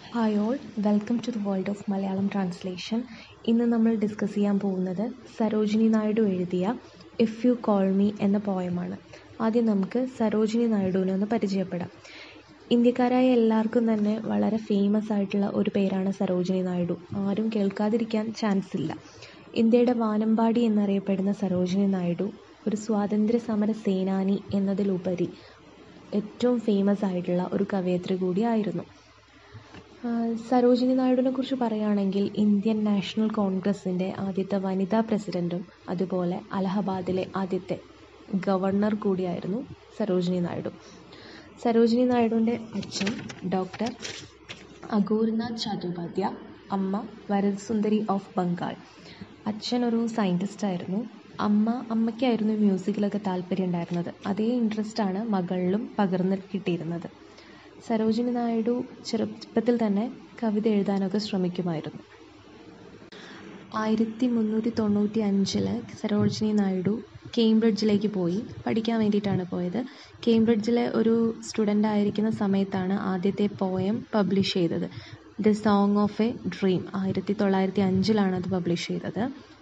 hi all welcome to the world of Malayalam translation ഇന്ന് നമ്മൾ discuss ചെയ്യാൻ പോകുന്നത് സരോജിനി നായിഡു എഴുതിയ ഇഫ് യു കോൾ മീ എന്ന പോയമാണ് ആദ്യം നമുക്ക് സരോജിനി നായിഡുവിനെ ഒന്ന് പരിചയപ്പെടാം ഇന്ത്യക്കാരായ എല്ലാവർക്കും തന്നെ വളരെ ഫേമസ് ആയിട്ടുള്ള ഒരു പേരാണ് സരോജിനി നായിഡു ആരും കേൾക്കാതിരിക്കാൻ ചാൻസ് ഇല്ല ഇന്ത്യയുടെ വാനമ്പാടി എന്നറിയപ്പെടുന്ന സരോജിനി നായിഡു ഒരു സ്വാതന്ത്ര്യ സമര സേനാനി എന്നതിലുപരി ഏറ്റവും ഫേമസ് ആയിട്ടുള്ള ഒരു കവയത്രി കൂടിയായിരുന്നു സരോജിനി നായിഡുവിനെ കുറിച്ച് പറയുകയാണെങ്കിൽ ഇന്ത്യൻ നാഷണൽ കോൺഗ്രസിൻ്റെ ആദ്യത്തെ വനിതാ പ്രസിഡൻറ്റും അതുപോലെ അലഹബാദിലെ ആദ്യത്തെ ഗവർണർ കൂടിയായിരുന്നു സരോജിനി നായിഡു സരോജിനി നായിഡുവിൻ്റെ അച്ഛൻ ഡോക്ടർ അഗൂർനാഥ് ചാറ്റോപാധ്യ അമ്മ വരദസുന്ദരി ഓഫ് ബംഗാൾ അച്ഛൻ ഒരു സയൻറ്റിസ്റ്റ് ആയിരുന്നു അമ്മ അമ്മയ്ക്കായിരുന്നു മ്യൂസിക്കിലൊക്കെ താല്പര്യം ഉണ്ടായിരുന്നത് അതേ ഇൻട്രസ്റ്റാണ് മകളിലും പകർന്ന് കിട്ടിയിരുന്നത് സരോജിനി നായിഡു ചെറുപ്പത്തിൽ തന്നെ കവിത എഴുതാനൊക്കെ ശ്രമിക്കുമായിരുന്നു ആയിരത്തി മുന്നൂറ്റി തൊണ്ണൂറ്റി അഞ്ചില് സരോജിനി നായിഡു കേംബ്രിഡ്ജിലേക്ക് പോയി പഠിക്കാൻ വേണ്ടിയിട്ടാണ് പോയത് കേംബ്രിഡ്ജിലെ ഒരു സ്റ്റുഡൻ്റ് ആയിരിക്കുന്ന സമയത്താണ് ആദ്യത്തെ പോയം പബ്ലിഷ് ചെയ്തത് the song of a dream ആയിരത്തി തൊള്ളായിരത്തി അഞ്ചിലാണ് അത് പബ്ലിഷ് ചെയ്തത്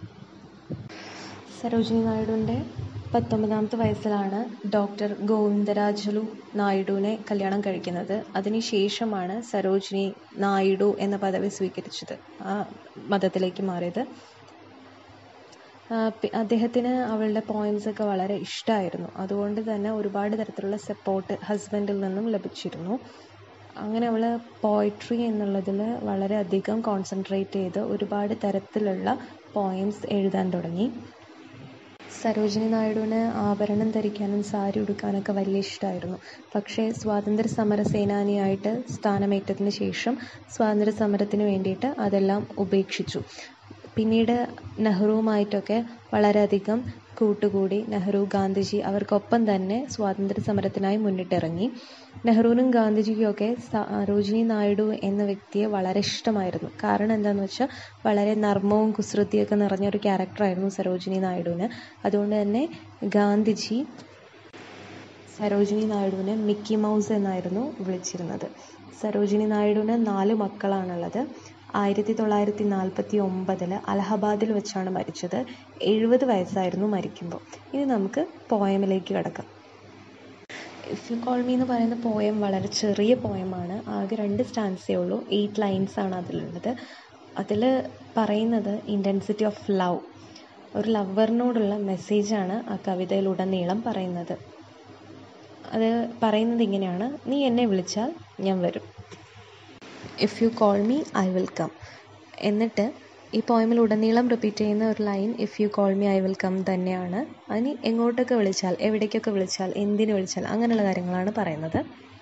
സരോജിനി നായിഡുവിൻ്റെ പത്തൊമ്പതാമത്തെ വയസ്സിലാണ് ഡോക്ടർ ഗോവിന്ദരാജലു നായിഡുവിനെ കല്യാണം കഴിക്കുന്നത് അതിനുശേഷമാണ് സരോജിനി നായിഡു എന്ന പദവി സ്വീകരിച്ചത് ആ മതത്തിലേക്ക് മാറിയത് അദ്ദേഹത്തിന് അവളുടെ പോയിൻസ് ഒക്കെ വളരെ ഇഷ്ടമായിരുന്നു അതുകൊണ്ട് തന്നെ ഒരുപാട് തരത്തിലുള്ള സപ്പോർട്ട് ഹസ്ബൻഡിൽ നിന്നും ലഭിച്ചിരുന്നു അങ്ങനെ അവൾ പോയട്രി എന്നുള്ളതിൽ വളരെയധികം കോൺസെൻട്രേറ്റ് ചെയ്ത് ഒരുപാട് തരത്തിലുള്ള പോയംസ് എഴുതാൻ തുടങ്ങി സരോജിനി നായിഡുവിന് ആഭരണം ധരിക്കാനും സാരി ഉടുക്കാനൊക്കെ വലിയ ഇഷ്ടമായിരുന്നു പക്ഷേ സ്വാതന്ത്ര്യ സമര സേനാനിയായിട്ട് സ്ഥാനമേറ്റതിന് ശേഷം സ്വാതന്ത്ര്യ സമരത്തിന് വേണ്ടിയിട്ട് അതെല്ലാം ഉപേക്ഷിച്ചു പിന്നീട് നെഹ്റുവുമായിട്ടൊക്കെ വളരെയധികം കൂട്ടുകൂടി നെഹ്റു ഗാന്ധിജി അവർക്കൊപ്പം തന്നെ സ്വാതന്ത്ര്യ സമരത്തിനായി മുന്നിട്ടിറങ്ങി നെഹ്റുവിനും ഗാന്ധിജിക്കും ഒക്കെ സരോജിനി നായിഡു എന്ന വ്യക്തിയെ വളരെ ഇഷ്ടമായിരുന്നു കാരണം എന്താണെന്ന് വെച്ചാൽ വളരെ നർമ്മവും കുസൃതിയൊക്കെ നിറഞ്ഞ ഒരു ക്യാരക്ടറായിരുന്നു സരോജിനി നായിഡുവിന് അതുകൊണ്ട് തന്നെ ഗാന്ധിജി സരോജിനി നായിഡുവിനെ മിക്കി മൗസ് എന്നായിരുന്നു വിളിച്ചിരുന്നത് സരോജിനി നായിഡുവിന് നാല് മക്കളാണുള്ളത് ആയിരത്തി തൊള്ളായിരത്തി നാൽപ്പത്തി ഒമ്പതിൽ അലഹബാദിൽ വെച്ചാണ് മരിച്ചത് എഴുപത് വയസ്സായിരുന്നു മരിക്കുമ്പോൾ ഇനി നമുക്ക് പോയമിലേക്ക് കിടക്കാം ഇഫ് യു കോൾ മീ എന്ന് പറയുന്ന പോയം വളരെ ചെറിയ പോയമാണ് ആകെ രണ്ട് സ്റ്റാൻസേ ഉള്ളൂ എയ്റ്റ് ലൈൻസ് ആണ് അതിലുള്ളത് അതിൽ പറയുന്നത് ഇൻറ്റൻസിറ്റി ഓഫ് ലവ് ഒരു ലവറിനോടുള്ള മെസ്സേജാണ് ആ കവിതയിലുടനീളം പറയുന്നത് അത് പറയുന്നത് ഇങ്ങനെയാണ് നീ എന്നെ വിളിച്ചാൽ ഞാൻ വരും if you call me I will come എന്നിട്ട് ഈ പോയമിൽ ഉടനീളം റിപ്പീറ്റ് ചെയ്യുന്ന ഒരു line if you call me I will come തന്നെയാണ് അതിന് എങ്ങോട്ടൊക്കെ വിളിച്ചാൽ എവിടേക്കൊക്കെ വിളിച്ചാൽ എന്തിനു വിളിച്ചാൽ അങ്ങനെയുള്ള കാര്യങ്ങളാണ് പറയുന്നത്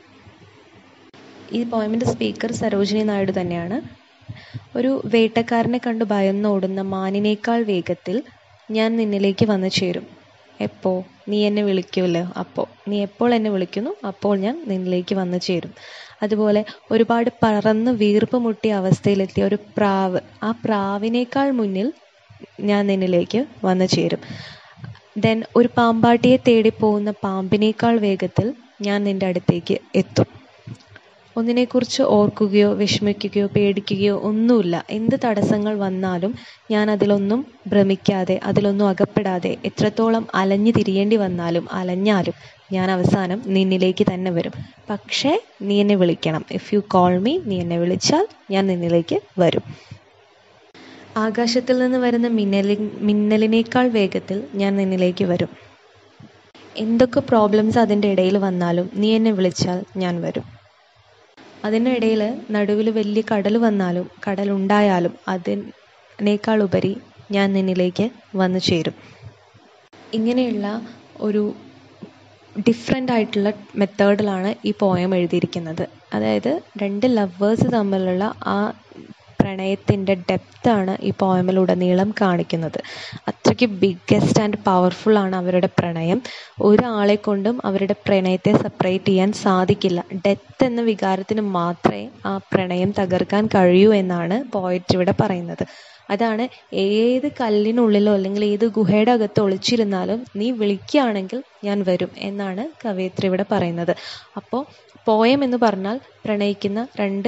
ഈ പോയമിൻ്റെ സ്പീക്കർ സരോജിനി നായിഡു തന്നെയാണ് ഒരു വേട്ടക്കാരനെ കണ്ട് ഭയന്നോടുന്ന മാനിനേക്കാൾ വേഗത്തിൽ ഞാൻ നിന്നിലേക്ക് വന്നു ചേരും എപ്പോ നീ എന്നെ വിളിക്കുമല്ലോ അപ്പോൾ നീ എപ്പോൾ എന്നെ വിളിക്കുന്നു അപ്പോൾ ഞാൻ നിന്നിലേക്ക് വന്നു ചേരും അതുപോലെ ഒരുപാട് പറന്ന് വീർപ്പ് മുട്ടിയ അവസ്ഥയിലെത്തിയ ഒരു പ്രാവ് ആ പ്രാവിനേക്കാൾ മുന്നിൽ ഞാൻ നിന്നിലേക്ക് വന്നു ചേരും ദെൻ ഒരു പാമ്പാട്ടിയെ തേടി പോകുന്ന പാമ്പിനേക്കാൾ വേഗത്തിൽ ഞാൻ നിന്റെ അടുത്തേക്ക് എത്തും ഒന്നിനെക്കുറിച്ച് ഓർക്കുകയോ വിഷമിക്കുകയോ പേടിക്കുകയോ ഒന്നുമില്ല എന്ത് തടസ്സങ്ങൾ വന്നാലും ഞാൻ അതിലൊന്നും ഭ്രമിക്കാതെ അതിലൊന്നും അകപ്പെടാതെ എത്രത്തോളം അലഞ്ഞു തിരിയേണ്ടി വന്നാലും അലഞ്ഞാലും ഞാൻ അവസാനം നിന്നിലേക്ക് തന്നെ വരും പക്ഷേ നീ എന്നെ വിളിക്കണം ഇഫ് യു കോൾ മീ നീ എന്നെ വിളിച്ചാൽ ഞാൻ നിന്നിലേക്ക് വരും ആകാശത്തിൽ നിന്ന് വരുന്ന മിന്നലി മിന്നലിനേക്കാൾ വേഗത്തിൽ ഞാൻ നിന്നിലേക്ക് വരും എന്തൊക്കെ പ്രോബ്ലംസ് അതിൻ്റെ ഇടയിൽ വന്നാലും നീ എന്നെ വിളിച്ചാൽ ഞാൻ വരും അതിനിടയിൽ നടുവിൽ വലിയ കടൽ വന്നാലും കടലുണ്ടായാലും അതിനേക്കാൾ ഉപരി ഞാൻ നിന്നിലേക്ക് വന്നു ചേരും ഇങ്ങനെയുള്ള ഒരു ഡിഫറെൻ്റ് ആയിട്ടുള്ള മെത്തേഡിലാണ് ഈ പോയം എഴുതിയിരിക്കുന്നത് അതായത് രണ്ട് ലവേഴ്സ് തമ്മിലുള്ള ആ പ്രണയത്തിൻ്റെ ഡെപ്താണ് ഈ പോയമിലുടനീളം കാണിക്കുന്നത് അത്രയ്ക്ക് ബിഗ്ഗസ്റ്റ് ആൻഡ് പവർഫുൾ ആണ് അവരുടെ പ്രണയം ഒരാളെ കൊണ്ടും അവരുടെ പ്രണയത്തെ സെപ്പറേറ്റ് ചെയ്യാൻ സാധിക്കില്ല ഡെത്ത് എന്ന വികാരത്തിന് മാത്രമേ ആ പ്രണയം തകർക്കാൻ കഴിയൂ എന്നാണ് പോയറ്റ് ഇവിടെ പറയുന്നത് അതാണ് ഏത് കല്ലിനുള്ളിലോ അല്ലെങ്കിൽ ഏത് ഗുഹയുടെ അകത്ത് ഒളിച്ചിരുന്നാലും നീ വിളിക്കുകയാണെങ്കിൽ ഞാൻ വരും എന്നാണ് കവയിത്രി ഇവിടെ പറയുന്നത് അപ്പോൾ പോയം എന്ന് പറഞ്ഞാൽ പ്രണയിക്കുന്ന രണ്ട്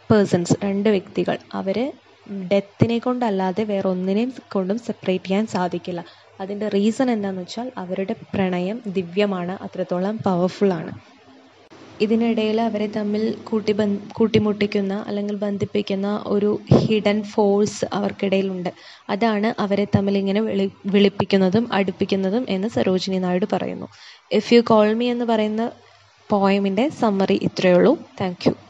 പേഴ്സൺസ് രണ്ട് വ്യക്തികൾ അവരെ ഡെത്തിനെ കൊണ്ടല്ലാതെ വേറെ ഒന്നിനെയും കൊണ്ടും സെപ്പറേറ്റ് ചെയ്യാൻ സാധിക്കില്ല അതിൻ്റെ റീസൺ എന്താണെന്ന് വെച്ചാൽ അവരുടെ പ്രണയം ദിവ്യമാണ് അത്രത്തോളം പവർഫുൾ ആണ് ഇതിനിടയിൽ അവരെ തമ്മിൽ കൂട്ടി ബന് കൂട്ടിമുട്ടിക്കുന്ന അല്ലെങ്കിൽ ബന്ധിപ്പിക്കുന്ന ഒരു ഹിഡൻ ഫോഴ്സ് അവർക്കിടയിലുണ്ട് അതാണ് അവരെ തമ്മിൽ ഇങ്ങനെ വിളി വിളിപ്പിക്കുന്നതും അടുപ്പിക്കുന്നതും എന്ന് സരോജിനി നായിഡു പറയുന്നു ഇഫ് യു കോൾ മീ എന്ന് പറയുന്ന പോയമിൻ്റെ സമ്മറി ഇത്രയേ ഉള്ളൂ താങ്ക് യു